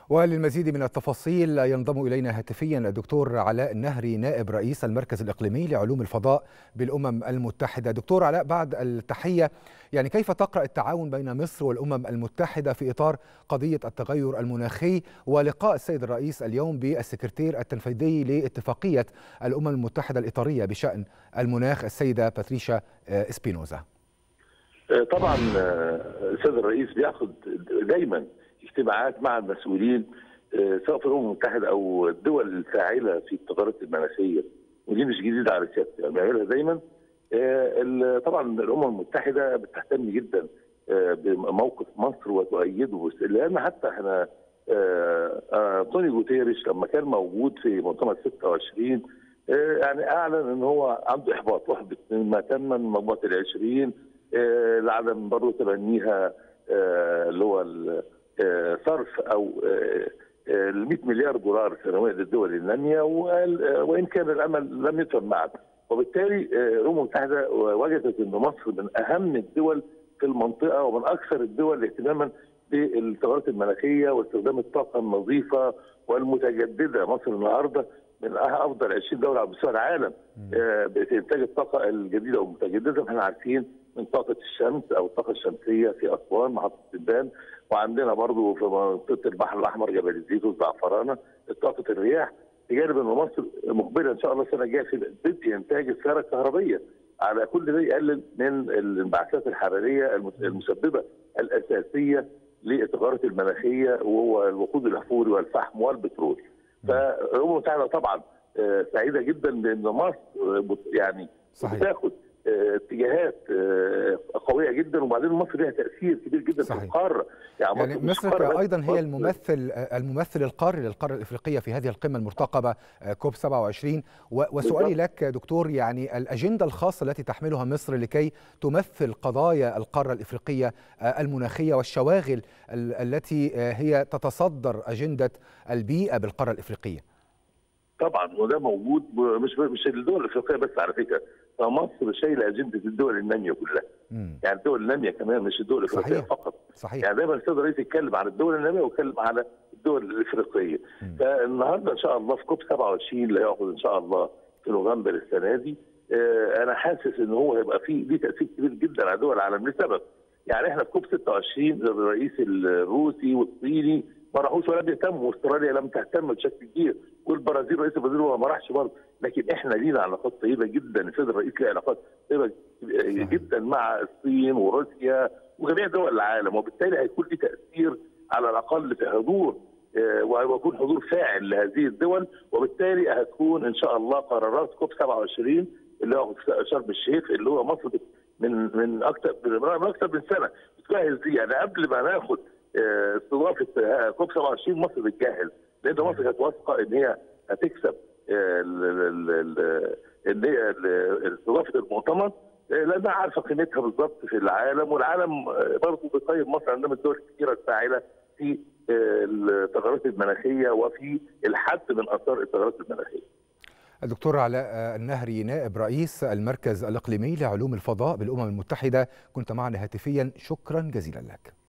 وللمزيد من التفاصيل ينضم إلينا هاتفيا الدكتور علاء النهري نائب رئيس المركز الإقليمي لعلوم الفضاء بالأمم المتحدة دكتور علاء بعد التحية يعني كيف تقرأ التعاون بين مصر والأمم المتحدة في إطار قضية التغير المناخي ولقاء السيد الرئيس اليوم بالسكرتير التنفيذي لاتفاقية الأمم المتحدة الإطارية بشأن المناخ السيدة باتريشا إسبينوزا طبعا السيد الرئيس بياخد دايما اجتماعات مع المسؤولين سواء في الامم المتحده او الدول الفاعله في التغيرات المناخيه ودي مش جديده على سيادته يعني بيعملها دايما طبعا الامم المتحده بتهتم جدا بموقف مصر وتؤيده لان حتى احنا انطونيو جوتيريش لما كان موجود في مؤتمر 26 يعني اعلن ان هو عنده احباط احبط مما تم من مجموعه ال 20 لعدم برضه تبنيها اللي هو صرف او ال 100 مليار دولار سنويا للدول الناميه وان كان الامل لم يتم بعد وبالتالي الامم المتحده وجدت ان مصر من اهم الدول في المنطقه ومن اكثر الدول اهتماما بالتغيرات المناخيه واستخدام الطاقه النظيفه والمتجدده مصر النهارده من افضل 20 دوله على مستوى العالم في انتاج الطاقه الجديده والمتجدده احنا عارفين من طاقه الشمس او الطاقه الشمسيه في اسوان محطه سدان وعندنا برضو في منطقه البحر الاحمر جبل الزيت والزعفرانه طاقه الرياح بجانب ان مصر مقبله ان شاء الله السنه الجايه في بدء انتاج السياره الكهربيه على كل ده يقلل من الانبعاثات الحراريه المسببه الاساسيه للتغيرات المناخيه وهو الوقود الاحفوري والفحم والبترول. فالامم المتحده طبعا سعيده جدا بان مصر يعني صحيح. بتاخد اتجاهات قويه جدا وبعدين مصر لها تاثير كبير جدا صحيح. في القاره يعني, يعني مصر ايضا هي الممثل الممثل القاري للقاره الافريقيه في هذه القمه المرتقبه كوب 27 وسؤالي لك دكتور يعني الاجنده الخاصه التي تحملها مصر لكي تمثل قضايا القاره الافريقيه المناخيه والشواغل التي هي تتصدر اجنده البيئه بالقاره الافريقيه طبعا وده موجود مش مش الدول الافريقيه بس على فكره فمصر شايله اجنده الدول الناميه كلها مم. يعني الدول الناميه كمان مش الدول الافريقيه صحيح. فقط صحيح يعني دايما السيد الرئيس يتكلم عن الدول الناميه ويتكلم على الدول الافريقيه مم. فالنهارده ان شاء الله في كوب 27 اللي هياخد ان شاء الله في نوفمبر السنه دي آه انا حاسس ان هو هيبقى فيه ليه تاثير كبير جدا على دول العالم لسبب يعني احنا في كوب 26 الرئيس الروسي والصيني ما راحوش ولا بيهتموا واستراليا لم تهتم بشكل كبير والبرازيل رئيس البرازيل ما راحش برضه لكن احنا لينا علاقات طيبه جدا السيد الرئيس له علاقات طيبه جدا مع الصين وروسيا وجميع دول العالم وبالتالي هيكون له تاثير على الاقل في حضور ويكون حضور فاعل لهذه الدول وبالتالي هتكون ان شاء الله قرارات كوب 27 اللي هو في شرم الشيخ اللي هو مصر من من اكثر من اكثر من سنه بتجهز دي يعني قبل ما ناخد استضافه كوب 27 مصر بتجهز لان مصر كانت واثقه ان هي هتكسب ان هي استضافه المؤتمر لانها عارفه قيمتها بالظبط في العالم والعالم برضه بيقيم مصر عندها من الدول الكثيره الفاعله في التغيرات المناخيه وفي الحد من اثار التغيرات المناخيه. الدكتور علاء النهري نائب رئيس المركز الإقليمي لعلوم الفضاء بالأمم المتحدة كنت معنا هاتفيا شكرا جزيلا لك